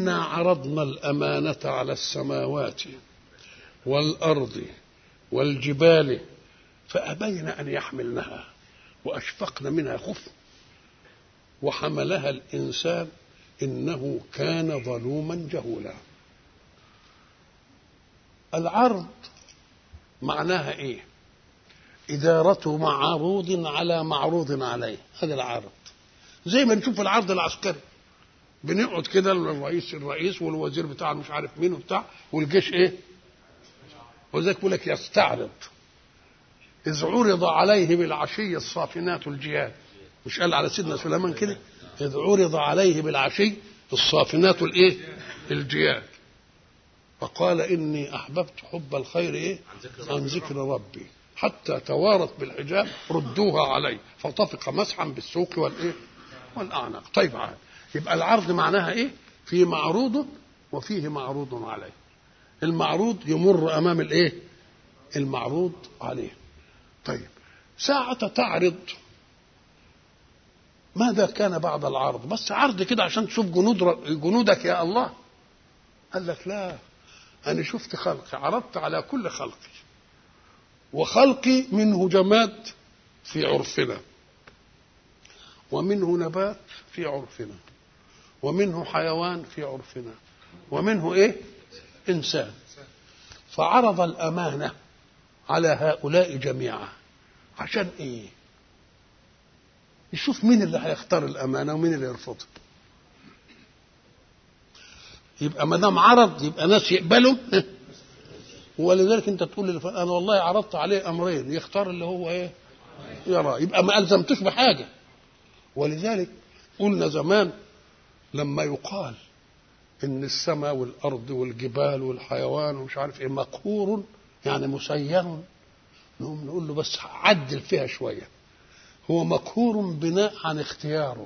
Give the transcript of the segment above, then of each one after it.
إنا عرضنا الأمانة على السماوات والأرض والجبال فأبين أن يحملنها وأشفقن منها خفا وحملها الإنسان إنه كان ظلوما جهولا العرض معناها إيه إدارة معروض على معروض عليه هذا العرض زي ما نشوف العرض العسكري بنقعد كده الرئيس الرئيس والوزير بتاعه مش عارف مين وبتاع والجيش ايه وذلك بيقول لك يستعرض إذ عرض عليه بالعشي الصافنات الجياد مش قال على سيدنا سليمان كده إذ عرض عليه بالعشي الصافنات الإيه الجياد فقال إني أحببت حب الخير إيه عن ذكر ربي حتى توارت بالحجاب ردوها عليه فطفق مسحا بالسوق والإيه والأعناق طيب عاد يبقى العرض معناها إيه في معروض وفيه معروض عليه المعروض يمر أمام الإيه المعروض عليه طيب ساعة تعرض ماذا كان بعد العرض بس عرض كده عشان تشوف جنود جنودك يا الله قال لك لا أنا شفت خلقي عرضت على كل خلقي وخلقي منه جماد في عرفنا ومنه نبات في عرفنا ومنه حيوان في عرفنا ومنه ايه انسان فعرض الامانه على هؤلاء جميعا عشان ايه يشوف مين اللي هيختار الامانه ومين اللي يرفضها يبقى ما دام عرض يبقى ناس يقبلوا ولذلك انت تقول لي انا والله عرضت عليه امرين يختار اللي هو ايه يرى يبقى ما الزمتوش بحاجه ولذلك قلنا زمان لما يقال ان السماء والارض والجبال والحيوان ومش عارف ايه مقهور يعني مسير نقوم نقول له بس عدل فيها شويه هو مقهور بناء عن اختياره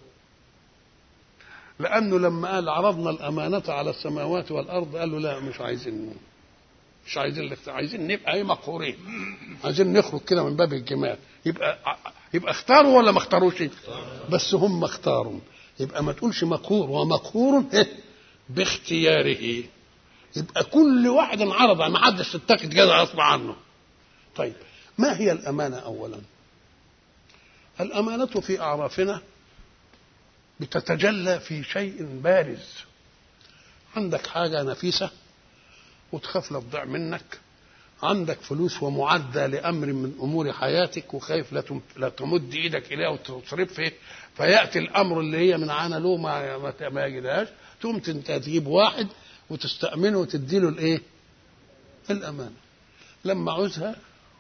لانه لما قال عرضنا الامانه على السماوات والارض قال له لا مش عايزين مش عايزين الاختيار عايزين نبقى ايه مقهورين عايزين نخرج كده من باب الجمال يبقى يبقى اختاروا ولا ما اختاروش بس هم اختاروا يبقى ما تقولش مقهور ومقهور باختياره يبقى كل واحد انعرض ما حدش تتخذ كده غصب عنه طيب ما هي الامانه اولا الامانه في اعرافنا بتتجلى في شيء بارز عندك حاجه نفيسه وتخاف لا تضيع منك عندك فلوس ومعدة لأمر من أمور حياتك وخايف لا لا تمد إيدك إليها وتصرف فيه فيأتي الأمر اللي هي من عانى له ما ما يجدهاش تقوم تجيب واحد وتستأمنه وتديله الإيه؟ الأمانة لما عوزها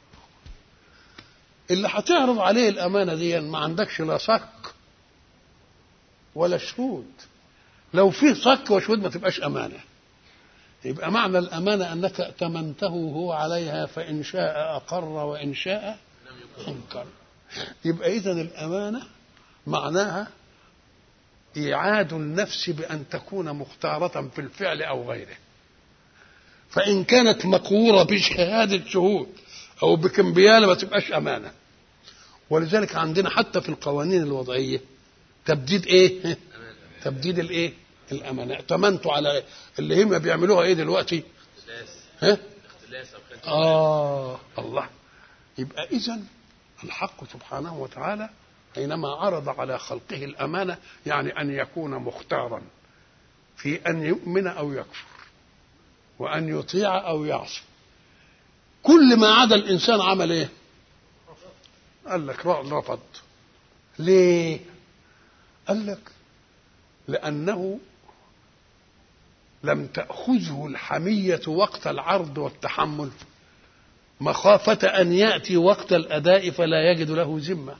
اللي هتعرض عليه الأمانة دي ما عندكش لا صك ولا شهود لو فيه صك وشهود ما تبقاش أمانة يبقى معنى الأمانة أنك ائتمنته هو عليها فإن شاء أقر وإن شاء أنكر يبقى إذا الأمانة معناها إيعاد النفس بأن تكون مختارة في الفعل أو غيره فإن كانت مقهورة بشهادة شهود أو بكمبيالة ما تبقاش أمانة ولذلك عندنا حتى في القوانين الوضعية تبديد إيه؟ تبديد الإيه؟ الامانه ائتمنتوا على اللي هم بيعملوها ايه دلوقتي ها اه الله يبقى اذا الحق سبحانه وتعالى حينما عرض على خلقه الامانه يعني ان يكون مختارا في ان يؤمن او يكفر وان يطيع او يعصي كل ما عدا الانسان عمل ايه قال لك رفض ليه قال لك لانه لم تأخذه الحمية وقت العرض والتحمل مخافة أن يأتي وقت الأداء فلا يجد له ذمة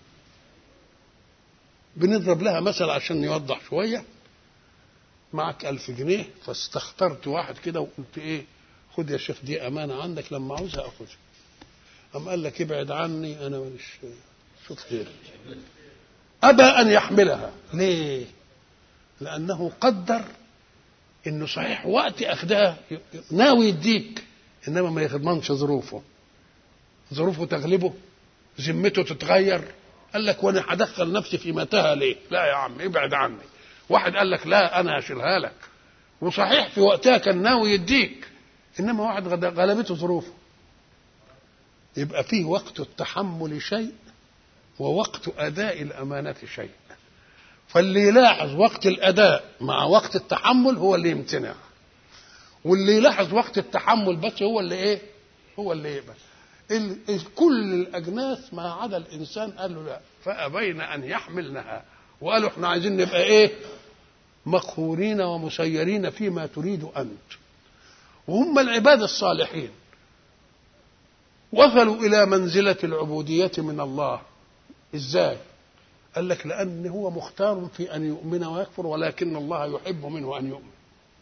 بنضرب لها مثل عشان يوضح شوية معك ألف جنيه فاستخترت واحد كده وقلت إيه خد يا شيخ دي أمانة عندك لما عاوزها أخذها أم قال لك ابعد عني أنا مش شوف غيري أبى أن يحملها ليه لأنه قدر انه صحيح وقت اخدها ناوي يديك انما ما يضمنش ظروفه ظروفه تغلبه ذمته تتغير قال لك وانا هدخل نفسي في متاهه ليه لا يا عم ابعد عني واحد قال لك لا انا هشيلها لك وصحيح في وقتها كان ناوي يديك انما واحد غلبته ظروفه يبقى فيه وقت التحمل شيء ووقت اداء الامانه شيء فاللي يلاحظ وقت الاداء مع وقت التحمل هو اللي يمتنع واللي يلاحظ وقت التحمل بس هو اللي ايه هو اللي يقبل ال- ال- كل الاجناس ما عدا الانسان قال له لا فابين ان يحملنها وقالوا احنا عايزين نبقى ايه مقهورين ومسيرين فيما تريد انت وهم العباد الصالحين وصلوا الى منزله العبوديه من الله ازاي قال لك لان هو مختار في ان يؤمن ويكفر ولكن الله يحب منه ان يؤمن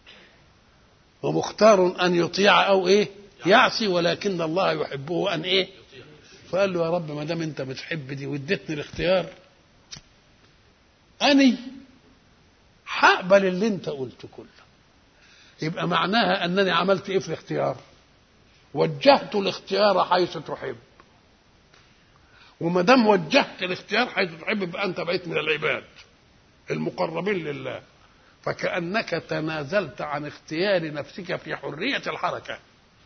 ومختار ان يطيع او ايه يعصي ولكن الله يحبه ان ايه فقال له يا رب ما دام انت بتحب دي واديتني الاختيار اني هقبل اللي انت قلته كله يبقى معناها انني عملت ايه في الاختيار وجهت الاختيار حيث تحب وما دام وجهت الاختيار حيث تحب يبقى انت بقيت من العباد المقربين لله فكانك تنازلت عن اختيار نفسك في حريه الحركه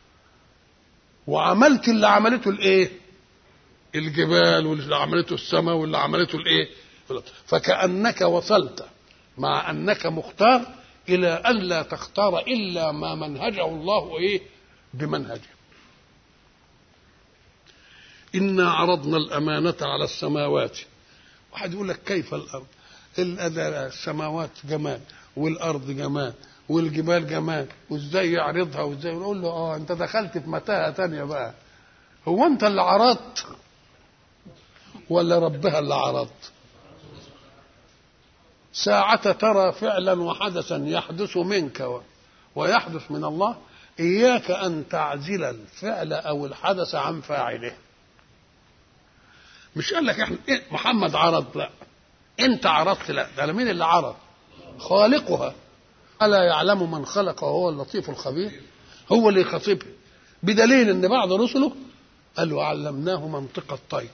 وعملت اللي عملته الايه الجبال واللي عملته السماء واللي عملته الايه فكانك وصلت مع انك مختار الى ان لا تختار الا ما منهجه الله ايه بمنهجه انا عرضنا الامانه على السماوات واحد يقول لك كيف الارض ال- السماوات جمال والارض جمال والجبال جمال وازاي يعرضها وازاي يقول له اه انت دخلت في متاهه تانية بقى هو انت اللي عرضت ولا ربها اللي عرض ساعة ترى فعلا وحدثا يحدث منك و- ويحدث من الله إياك أن تعزل الفعل أو الحدث عن فاعله مش قال لك احنا إيه محمد عرض لا انت عرضت لا ده مين اللي عرض خالقها الا يعلم من خلق وهو اللطيف الخبير هو اللي يخاطبه بدليل ان بعض رسله قالوا علمناه منطق الطير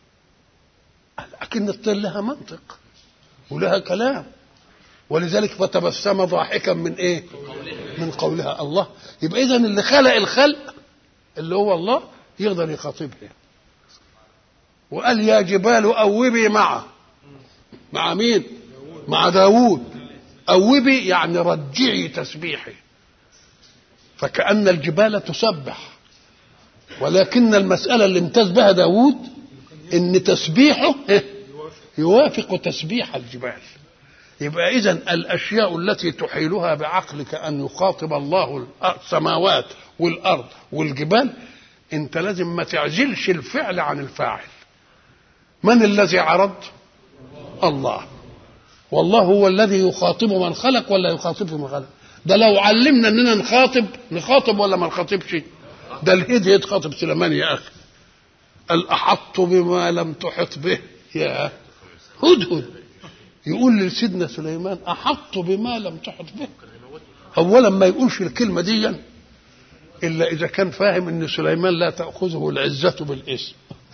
لكن الطير لها منطق ولها كلام ولذلك فتبسم ضاحكا من ايه من قولها الله يبقى اذا اللي خلق الخلق اللي هو الله يقدر يخاطبها وقال يا جبال أوبي معه مع مين مع داوود أوبي يعني رجعي تسبيحي فكأن الجبال تسبح ولكن المسألة اللي امتاز بها داوود ان تسبيحه يوافق تسبيح الجبال يبقى اذا الاشياء التي تحيلها بعقلك ان يخاطب الله السماوات والارض والجبال انت لازم ما تعزلش الفعل عن الفاعل من الذي عرض الله والله هو الذي يخاطب من خلق ولا يخاطب من خلق ده لو علمنا اننا نخاطب نخاطب ولا ما نخاطبش ده الهدي يتخاطب سليمان يا اخي قال احط بما لم تحط به يا هدهد يقول لسيدنا سليمان احط بما لم تحط به اولا ما يقولش الكلمه دي الا اذا كان فاهم ان سليمان لا تاخذه العزه بالاسم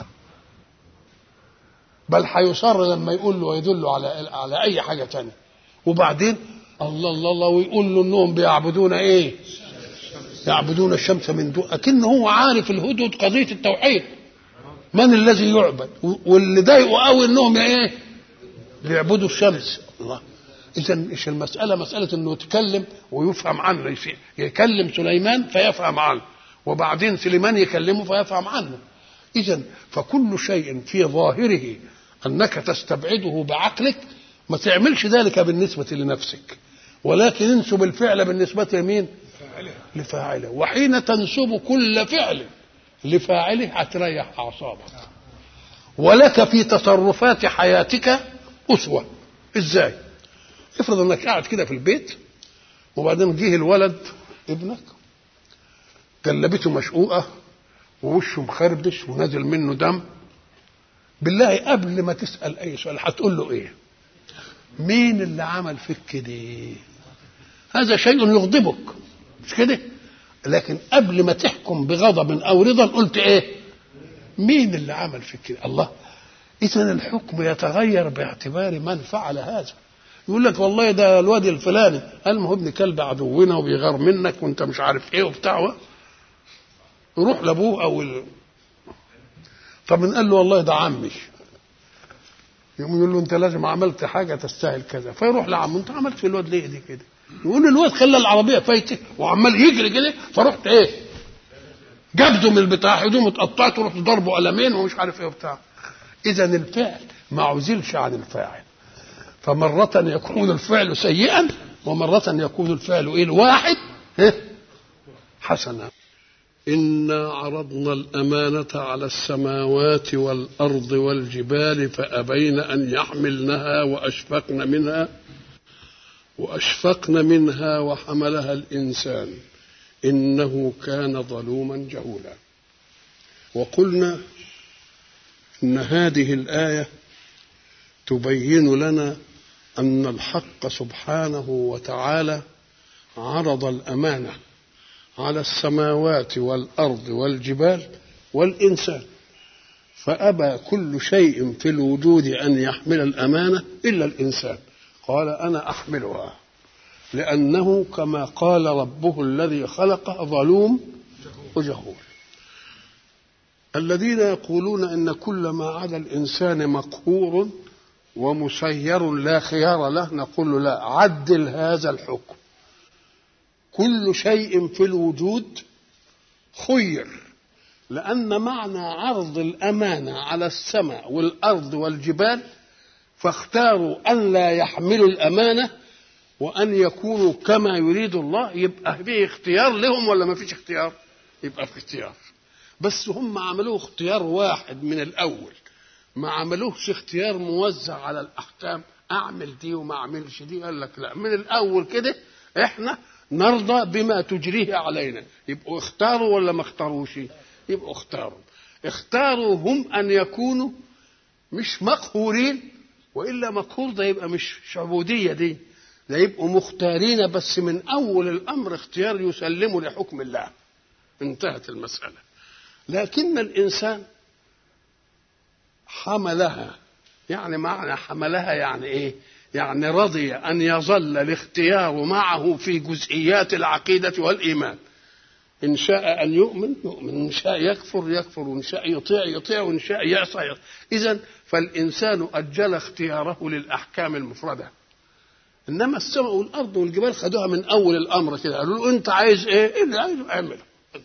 بل هيصر لما يقول له ويدل على على اي حاجه تانية وبعدين الله الله الله ويقول له انهم بيعبدون ايه يعبدون الشمس من دون اكن هو عارف الهدهد قضيه التوحيد من الذي يعبد واللي ضايقه قوي انهم ايه بيعبدوا الشمس الله اذا مش المساله مساله انه يتكلم ويفهم عنه يكلم سليمان فيفهم عنه وبعدين سليمان يكلمه فيفهم عنه اذا فكل شيء في ظاهره انك تستبعده بعقلك ما تعملش ذلك بالنسبه لنفسك ولكن انسب الفعل بالنسبه لمين لفاعله وحين تنسب كل فعل لفاعله هتريح اعصابك ولك في تصرفات حياتك اسوه ازاي افرض انك قاعد كده في البيت وبعدين جه الولد ابنك جلبته مشقوقه ووشه مخربش ونازل منه دم بالله قبل ما تسال اي سؤال هتقول له ايه مين اللي عمل فيك كده هذا شيء يغضبك مش كده لكن قبل ما تحكم بغضب او رضا قلت ايه مين اللي عمل فيك كده الله اذا الحكم يتغير باعتبار من فعل هذا يقول لك والله ده الواد الفلاني قال ما هو ابن كلب عدونا وبيغار منك وانت مش عارف ايه وبتاع يروح لابوه او ال... طب قال له والله ده عمي يقوم يقول له انت لازم عملت حاجه تستاهل كذا فيروح لعمه انت عملت في الواد ليه دي كده يقول له الواد خلى العربيه فايته وعمال يجري كده فرحت ايه جبده من البتاع هدومه اتقطعت ورحت ضربه قلمين ومش عارف ايه وبتاع اذا الفعل ما عزلش عن الفاعل فمرة يكون الفعل سيئا ومرة يكون الفعل ايه الواحد حسنا إنا عرضنا الأمانة على السماوات والأرض والجبال فأبين أن يحملنها وأشفقن منها وأشفقن منها وحملها الإنسان إنه كان ظلوما جهولا وقلنا إن هذه الآية تبين لنا أن الحق سبحانه وتعالى عرض الأمانة على السماوات والأرض والجبال والإنسان فأبى كل شيء في الوجود أن يحمل الأمانة إلا الإنسان قال أنا أحملها لأنه كما قال ربه الذي خلقه ظلوم وجهول الذين يقولون إن كل ما عدا الإنسان مقهور ومسير لا خيار له نقول له لا عدل هذا الحكم كل شيء في الوجود خير لأن معنى عرض الأمانة على السماء والأرض والجبال فاختاروا أن لا يحملوا الأمانة وأن يكونوا كما يريد الله يبقى فيه اختيار لهم ولا ما فيش اختيار يبقى في اختيار بس هم عملوه اختيار واحد من الأول ما عملوهش اختيار موزع على الأحكام أعمل دي وما أعملش دي قال لك لا من الأول كده إحنا نرضى بما تجريه علينا يبقوا اختاروا ولا ما اختاروش يبقوا اختاروا اختاروا هم ان يكونوا مش مقهورين والا مقهور ده يبقى مش عبوديه دي ده يبقوا مختارين بس من اول الامر اختيار يسلموا لحكم الله انتهت المساله لكن الانسان حملها يعني معنى حملها يعني ايه يعني رضي أن يظل الاختيار معه في جزئيات العقيدة والإيمان إن شاء أن يؤمن يؤمن إن شاء يكفر يكفر وإن شاء يطيع يطيع وإن شاء يعصى يعصى إذا فالإنسان أجل اختياره للأحكام المفردة إنما السماء والأرض والجبال خدوها من أول الأمر كده قالوا له أنت عايز إيه؟ إيه اللي عايزه اعمله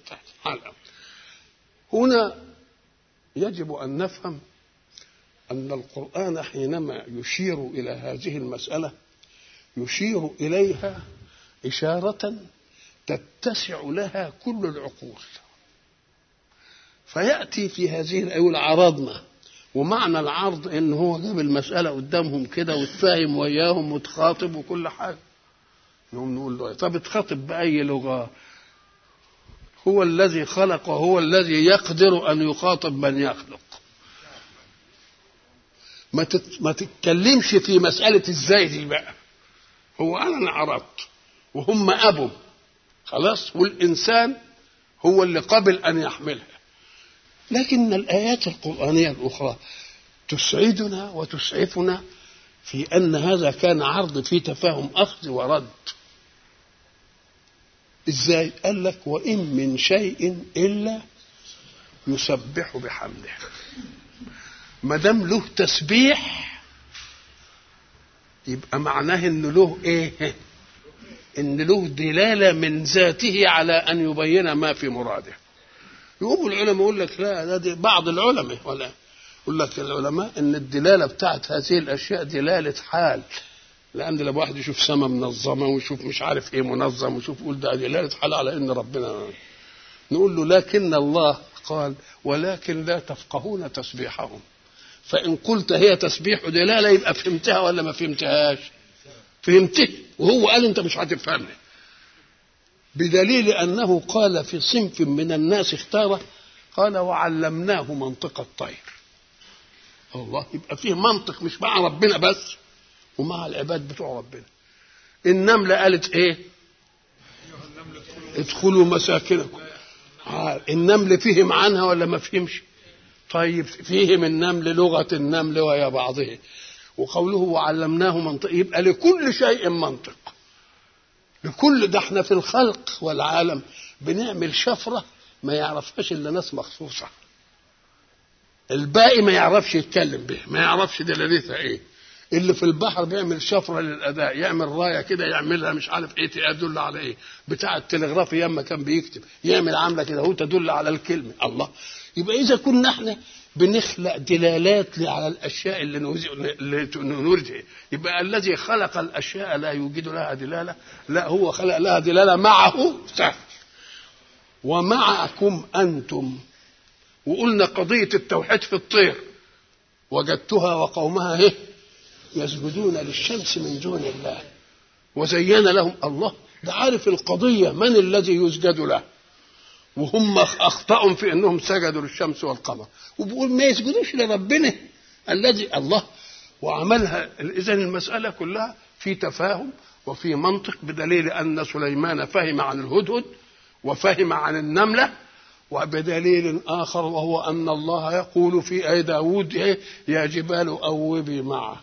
هنا يجب أن نفهم أن القرآن حينما يشير إلى هذه المسألة يشير إليها إشارة تتسع لها كل العقول فيأتي في هذه الآية عرضنا ومعنى العرض إن هو جاب المسألة قدامهم كده وتفاهم وياهم وتخاطب وكل حاجة نقوم نقول له طب تخاطب بأي لغة هو الذي خلق وهو الذي يقدر أن يخاطب من يخلق ما ما تتكلمش في مسألة ازاي دي بقى هو أنا انعرضت وهم أبوا خلاص والإنسان هو اللي قبل أن يحملها لكن الآيات القرآنية الأخرى تسعدنا وتسعفنا في أن هذا كان عرض في تفاهم أخذ ورد إزاي قال لك وإن من شيء إلا يسبح بحمده ما دام له تسبيح يبقى معناه ان له ايه ان له دلاله من ذاته على ان يبين ما في مراده يقوم العلماء يقول لك لا ده دي بعض العلماء ولا يقول لك العلماء ان الدلاله بتاعت هذه الاشياء دلاله حال لان لما واحد يشوف سما منظمه ويشوف مش عارف ايه منظم ويشوف يقول ده دلاله حال على ان ربنا نقول له لكن الله قال ولكن لا تفقهون تسبيحهم فإن قلت هي تسبيح دلالة يبقى فهمتها ولا ما فهمتهاش فهمته وهو قال أنت مش هتفهمني بدليل أنه قال في صنف من الناس اختاره قال وعلمناه منطق الطير الله يبقى فيه منطق مش مع ربنا بس ومع العباد بتوع ربنا النملة قالت ايه ادخلوا مساكنكم النمل فهم عنها ولا ما فهمش طيب فيهم النمل لغة النمل ويا بعضه وقوله وعلمناه منطق يبقى لكل شيء منطق لكل ده احنا في الخلق والعالم بنعمل شفره ما يعرفهاش الا ناس مخصوصه الباقي ما يعرفش يتكلم به ما يعرفش دلالتها ايه اللي في البحر بيعمل شفره للاداء يعمل رايه كده يعملها مش عارف ايه تدل على ايه بتاع التلغراف ياما كان بيكتب يعمل عامله كده هو تدل على الكلمه الله يبقى اذا كنا احنا بنخلق دلالات على الاشياء اللي نريد يبقى الذي خلق الاشياء لا يوجد لها دلاله لا هو خلق لها دلاله معه سهل ومعكم انتم وقلنا قضيه التوحيد في الطير وجدتها وقومها ايه يسجدون للشمس من دون الله وزين لهم الله ده عارف القضيه من الذي يسجد له وهم اخطاوا في انهم سجدوا للشمس والقمر وبيقول ما يسجدوش لربنا الذي الله وعملها اذا المساله كلها في تفاهم وفي منطق بدليل ان سليمان فهم عن الهدهد وفهم عن النمله وبدليل آخر وهو أن الله يقول في أي داود إيه يا جبال أوبي معه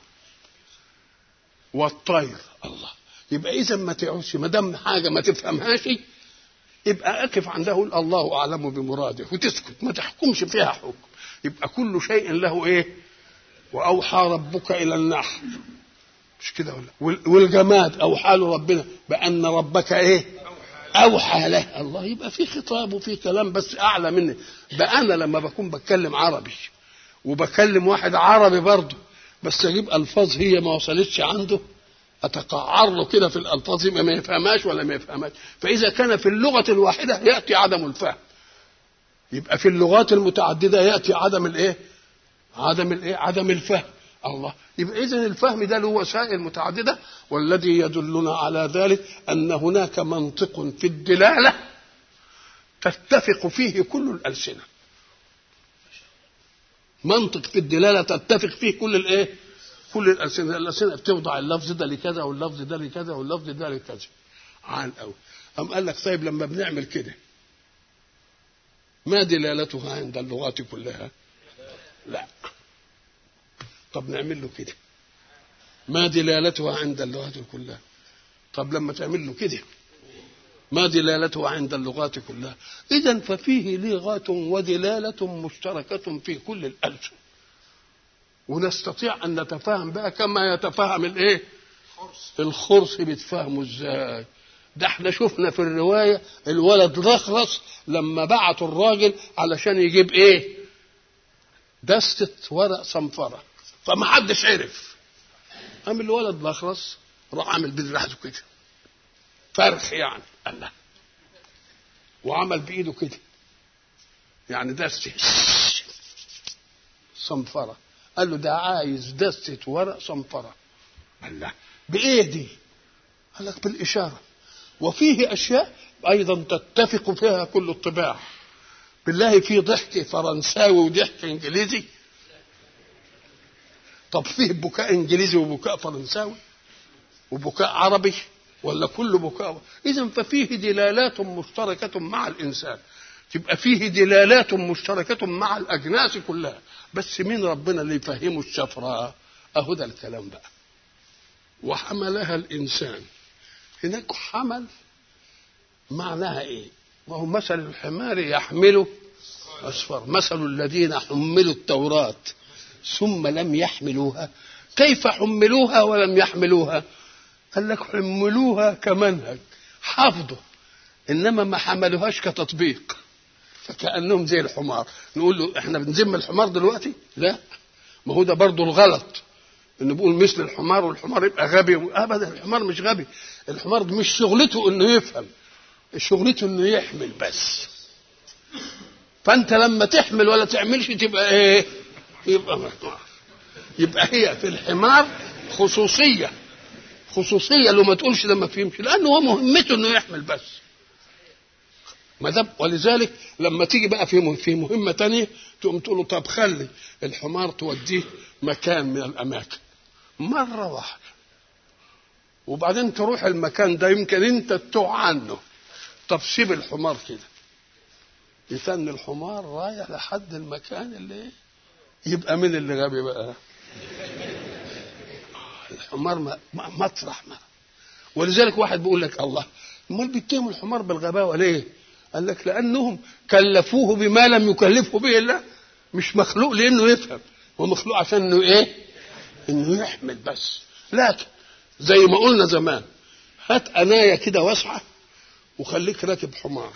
والطير الله يبقى إذا ما تعوش ما دام حاجة ما تفهمهاش يبقى أقف عنده قول الله أعلم بمراده وتسكت ما تحكمش فيها حكم يبقى كل شيء له إيه وأوحى ربك إلى النحل مش كده ولا والجماد أوحى له ربنا بأن ربك إيه اوحى له الله يبقى في خطاب وفي كلام بس اعلى مني بقى انا لما بكون بتكلم عربي وبكلم واحد عربي برضه بس اجيب الفاظ هي ما وصلتش عنده اتقعر له كده في الالفاظ يبقى ما يفهمهاش ولا ما يفهمهاش فاذا كان في اللغه الواحده ياتي عدم الفهم يبقى في اللغات المتعدده ياتي عدم الايه عدم الايه عدم الفهم الله يبقى اذا الفهم ده له وسائل متعدده والذي يدلنا على ذلك ان هناك منطق في الدلاله تتفق فيه كل الالسنه منطق في الدلاله تتفق فيه كل الايه كل الالسنه الالسنه بتوضع اللفظ ده لكذا واللفظ ده لكذا واللفظ ده لكذا عال قوي أم قال لك طيب لما بنعمل كده ما دلالتها عند اللغات كلها لا طب نعمل له كده ما دلالتها عند اللغات كلها طب لما تعمل له كده ما دلالتها عند اللغات كلها اذا ففيه لغه ودلاله مشتركه في كل الالسن ونستطيع ان نتفاهم بها كما يتفاهم الايه الخرس بيتفاهموا ازاي ده احنا شفنا في الروايه الولد رخرص لما بعتوا الراجل علشان يجيب ايه دستة ورق صنفره فما حدش عرف قام الولد الاخرس راح عامل بيد ريحته كده فرخ يعني الله وعمل بايده كده يعني دسته صنفره قال له ده عايز دستة ورق صنفره الله بايه دي؟ قال لك بالاشاره وفيه اشياء ايضا تتفق فيها كل الطباع بالله في ضحك فرنساوي وضحك انجليزي طب فيه بكاء انجليزي وبكاء فرنساوي وبكاء عربي ولا كل بكاء اذا ففيه دلالات مشتركه مع الانسان تبقى فيه دلالات مشتركه مع الاجناس كلها بس مين ربنا اللي يفهمه الشفره اهو ده الكلام بقى وحملها الانسان هناك حمل معناها ايه وهو مثل الحمار يحمله أسفر مثل الذين حملوا التوراة ثم لم يحملوها كيف حملوها ولم يحملوها قال لك حملوها كمنهج حفظوا انما ما حملوهاش كتطبيق فكانهم زي الحمار نقول له احنا بنذم الحمار دلوقتي لا ما هو ده برضه الغلط انه بيقول مثل الحمار والحمار يبقى غبي ابدا الحمار مش غبي الحمار مش شغلته انه يفهم شغلته انه يحمل بس فانت لما تحمل ولا تعملش تبقى ايه يبقى محمار يبقى هي في الحمار خصوصيه خصوصيه لو ما تقولش لما فهمش لانه هو مهمته انه يحمل بس ما دام ولذلك لما تيجي بقى في في مهمه تانية تقوم تقول له طب خلي الحمار توديه مكان من الاماكن مره واحده وبعدين تروح المكان ده يمكن انت تتوه عنه طب سيب الحمار كده يتن الحمار رايح لحد المكان اللي يبقى مين اللي غبي بقى الحمار ما ما- مطرح ما ولذلك واحد بيقول لك الله امال بيتهموا الحمار بالغباوه ليه؟ قال لك لانهم كلفوه بما لم يكلفه به الله مش مخلوق لانه يفهم هو مخلوق عشان انه ايه؟ انه يحمل بس لكن زي ما قلنا زمان هات انايه كده واسعه وخليك راكب حمار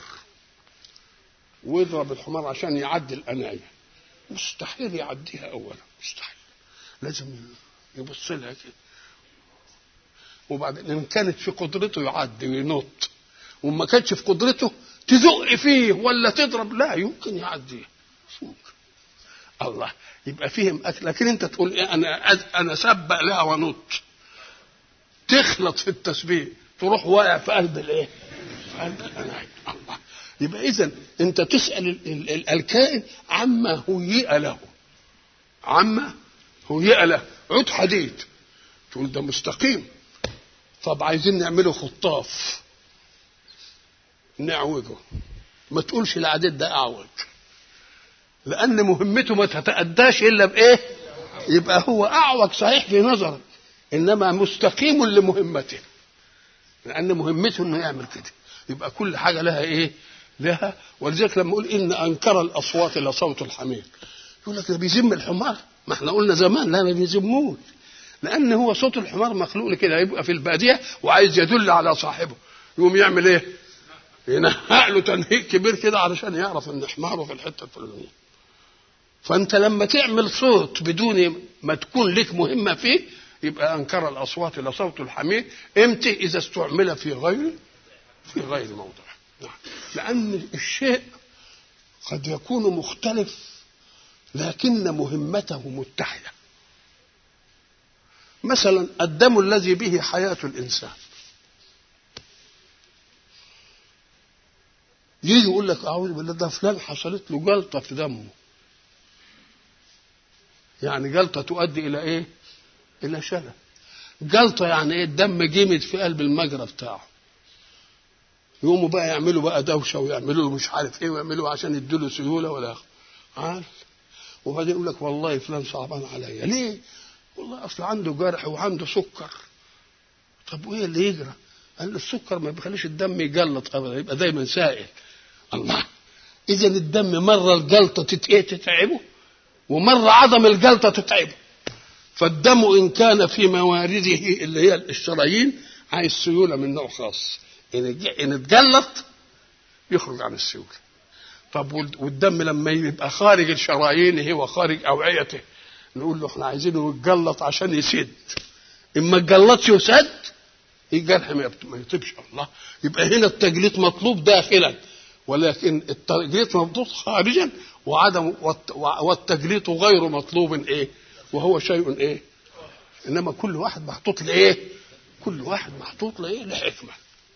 واضرب الحمار عشان يعدي الانايه مستحيل يعديها اولا مستحيل لازم يبص لها كده وبعدين ان كانت في قدرته يعدي وينط وما كانتش في قدرته تزق فيه ولا تضرب لا يمكن يعديه مش ممكن الله يبقى فيهم اكل لكن انت تقول ايه انا انا سبق لها ونط تخلط في التسبيح تروح واقع في قلب الايه؟ في قلب الاناية الله يبقى اذا انت تسال ال- ال- ال- الكائن عما هيئ له عما هيئ له عود حديد تقول ده مستقيم طب عايزين نعمله خطاف نعوجه ما تقولش العديد ده اعوج لان مهمته ما تتاداش الا بايه يبقى هو اعوج صحيح في نظرك انما مستقيم لمهمته لان مهمته انه يعمل كده يبقى كل حاجه لها ايه لها ولذلك لما اقول ان انكر الاصوات لصوت الحمير يقول لك ده بيذم الحمار ما احنا قلنا زمان لا ما بيذموش لان هو صوت الحمار مخلوق كده يبقى في الباديه وعايز يدل على صاحبه يقوم يعمل ايه ينهق له تنهيق كبير كده علشان يعرف ان حماره في الحته الفلانيه فانت لما تعمل صوت بدون ما تكون لك مهمه فيه يبقى انكر الاصوات لصوت الحمير امتى اذا استعمل في غير في غير موضعه نعم. لان الشيء قد يكون مختلف لكن مهمته متحده مثلا الدم الذي به حياه الانسان يجي يقول لك اعوذ بالله ده فلان حصلت له جلطه في دمه يعني جلطه تؤدي الى ايه الى شلل جلطه يعني ايه الدم جمد في قلب المجرى بتاعه يقوموا بقى يعملوا بقى دوشه ويعملوا له مش عارف ايه ويعملوا عشان يدوا له سيوله ولا عارف وبعدين يقول لك والله فلان صعبان عليا ليه؟ والله اصل عنده جرح وعنده سكر طب وايه اللي يجرى؟ قال له السكر ما بيخليش الدم يجلط ابدا يبقى دايما سائل الله اذا الدم مره الجلطه تت- إيه تتعبه ومره عدم الجلطه تتعبه فالدم ان كان في موارده اللي هي الشرايين عايز سيوله من نوع خاص ان اتج- ان اتجلط يخرج عن السيوله طب وال- والدم لما يبقى خارج الشرايين هو خارج اوعيته نقول له احنا عايزينه يتجلط عشان يسد اما اتجلطش وسد الجرح ما يبت- ما يطيبش الله يبقى هنا التجليط مطلوب داخلا ولكن التجليط مطلوب خارجا وعدم والت- والتجليط غير مطلوب ايه وهو شيء ايه انما كل واحد محطوط لايه كل واحد محطوط لايه لحكمه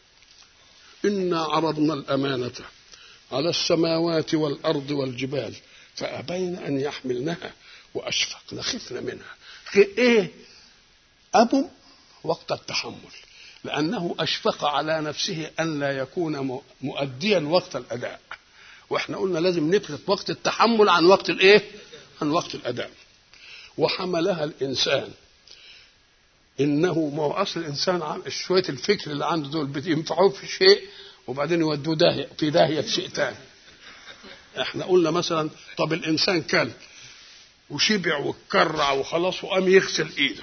انا عرضنا الامانه على السماوات والارض والجبال فابين ان يحملنها واشفقن خفن منها خ- ايه ابو وقت التحمل لأنه أشفق على نفسه أن لا يكون م- مؤديا وقت الأداء وإحنا قلنا لازم نفرق وقت التحمل عن وقت الإيه؟ عن وقت الأداء وحملها الإنسان إنه ما هو أصل الإنسان عن- شوية الفكر اللي عنده دول بينفعوه في شيء وبعدين يودوه داهية في داهية في شيء تاني احنا قلنا مثلا طب الإنسان كل وشبع واتكرع وخلاص وقام يغسل إيده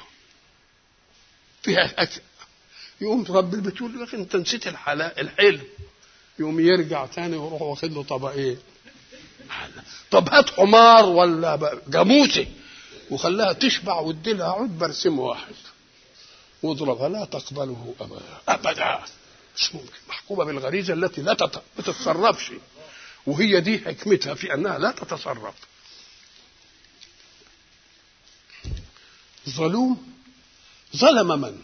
فيها أكل يقوم رب البيت يقول له يا اخي انت نسيت الحلا الحلم يقوم يرجع تاني ويروح واخد له طبقين طب هات حمار ولا ب- جاموسه وخلاها تشبع وادي لها عود برسم واحد واضربها لا تقبله ابدا ابدا مش ممكن محكومه بالغريزه التي لا تت- ما تتصرفش وهي دي حكمتها في انها لا تتصرف ظلوم ظلم من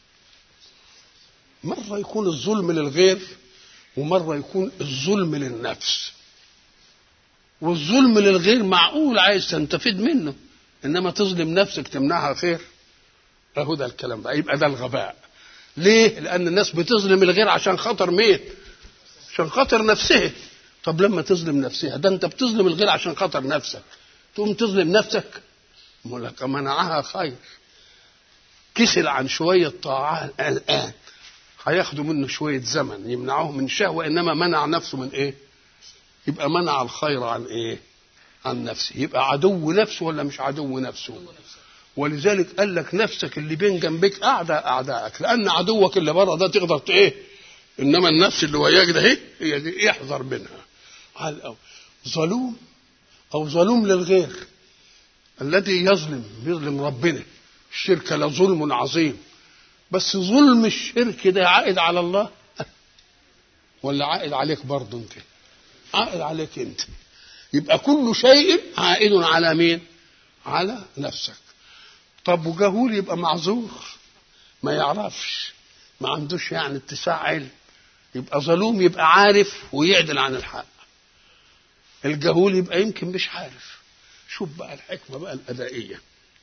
مرة يكون الظلم للغير ومرة يكون الظلم للنفس والظلم للغير معقول عايز تستفيد منه انما تظلم نفسك تمنعها خير اهو ده الكلام بقى يبقى ده الغباء ليه لان الناس بتظلم الغير عشان خاطر مين عشان خاطر نفسها طب لما تظلم نفسها ده انت بتظلم الغير عشان خاطر نفسك تقوم تظلم نفسك يقول لك منعها خير كسل عن شوية طاعات الآن هياخدوا منه شوية زمن يمنعوه من شهوة إنما منع نفسه من إيه؟ يبقى منع الخير عن إيه؟ عن نفسه يبقى عدو نفسه ولا مش عدو نفسه ولذلك قال لك نفسك اللي بين جنبك أعداء أعدائك لأن عدوك اللي بره ده تقدر إيه؟ إنما النفس اللي وياك ده إيه؟ هي دي احذر منها على الأول ظلوم أو ظلوم للغير الذي يظلم يظلم ربنا الشرك لظلم عظيم بس ظلم الشرك ده عائد على الله ولا عائد عليك برضه انت عائد عليك انت يبقى كل شيء عائد على مين على نفسك طب وجهول يبقى معذور ما يعرفش ما عندوش يعني اتساع علم يبقى ظلوم يبقى عارف ويعدل عن الحق الجهول يبقى يمكن مش عارف شوف بقى الحكمة بقى الأدائية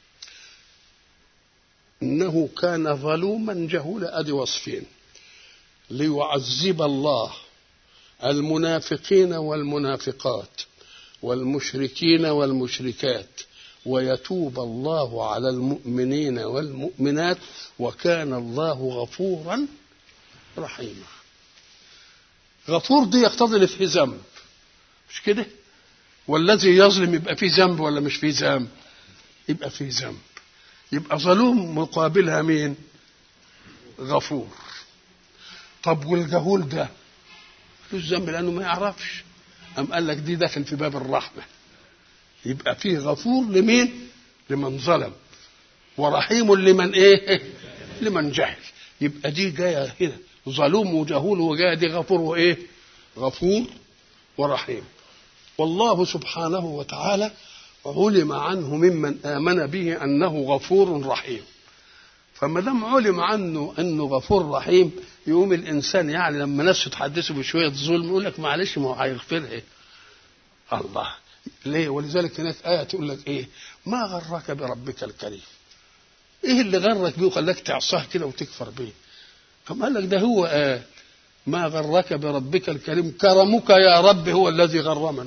إنه كان ظلوما جهولا أدي وصفين ليعذب الله المنافقين والمنافقات والمشركين والمشركات ويتوب الله على المؤمنين والمؤمنات وكان الله غفورا رحيما غفور دي يقتضي اللي فيه ذنب مش كده والذي يظلم يبقى فيه ذنب ولا مش فيه ذنب يبقى فيه ذنب يبقى ظلوم مقابلها مين غفور طب والجهول ده ملوش ذنب لانه ما يعرفش أم قال لك دي داخل في باب الرحمة يبقى فيه غفور لمين لمن ظلم ورحيم لمن ايه لمن جهل يبقى دي جايه هنا ظلوم وجهول وجايه دي غفور وايه غفور ورحيم والله سبحانه وتعالى علم عنه ممن آمن به أنه غفور رحيم فما دام علم عنه أنه غفور رحيم يقوم الإنسان يعني لما ناس تحدثه بشوية ظلم يقول لك معلش ما هو هيغفرها الله ليه ولذلك هناك آية تقول لك إيه ما غرك بربك الكريم إيه اللي غرك بيه وخلاك تعصاه كده وتكفر بيه فما قال لك ده هو آه ما غرك بربك الكريم كرمك يا رب هو الذي غرمني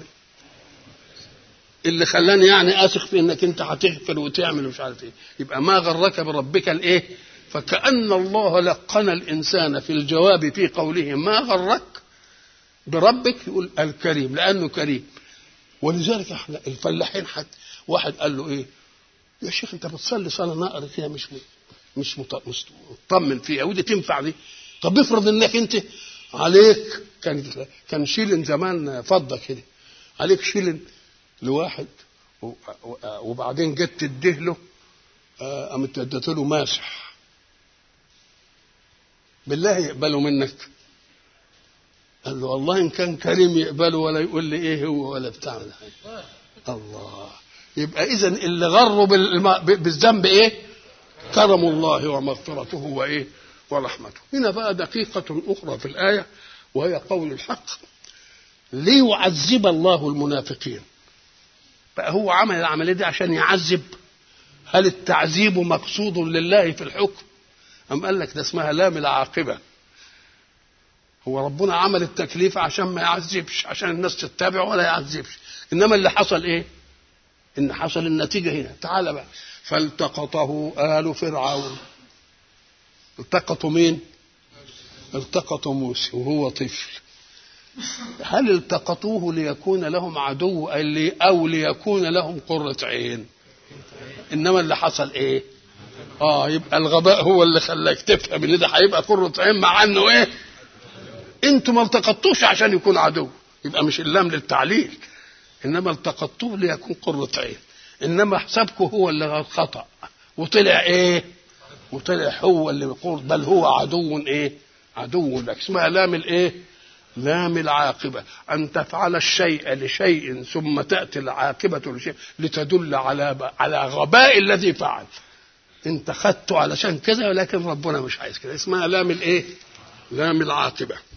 اللي خلاني يعني اثق في انك انت هتغفر وتعمل ومش عارف ايه يبقى ما غرك بربك الايه فكأن الله لقن الانسان في الجواب في قوله ما غرك بربك يقول الكريم لانه كريم ولذلك احنا الفلاحين حتى واحد قال له ايه يا شيخ انت بتصلي صلاه نقر كده مش مش مطمن فيها ودي تنفع دي طب افرض انك انت عليك كان كان شيلن زمان فضه كده عليك شيلن لواحد وبعدين جت تديه له قامت اديت له ماسح بالله يقبله منك قال له والله ان كان كريم يقبله ولا يقول لي ايه هو ولا بتاع الله يبقى اذا اللي غره بالذنب ايه كرم الله ومغفرته وايه ورحمته هنا بقى دقيقة أخرى في الآية وهي قول الحق ليعذب الله المنافقين بقى هو عمل العملية دي عشان يعذب هل التعذيب مقصود لله في الحكم أم قال لك ده اسمها لام العاقبة هو ربنا عمل التكليف عشان ما يعذبش عشان الناس تتبع ولا يعذبش إنما اللي حصل إيه إن حصل النتيجة هنا تعال بقى فالتقطه آل فرعون التقطوا مين التقطوا موسى وهو طفل هل التقطوه ليكون لهم عدو او ليكون لهم قرة عين انما اللي حصل ايه اه يبقى الغباء هو اللي خلاك تفهم ان ده هيبقى قرة عين مع انه ايه انتوا ما التقطوش عشان يكون عدو يبقى مش اللام للتعليل انما التقطوه ليكون قرة عين انما حسابكم هو اللي خطأ وطلع ايه وطلع هو اللي بيقول بل هو عدو ايه عدو لك اسمها لام الايه لام العاقبة أن تفعل الشيء لشيء ثم تأتي العاقبة لشيء لتدل على على غباء الذي فعل أنت خدته علشان كذا ولكن ربنا مش عايز كده اسمها لام الإيه؟ لام العاقبة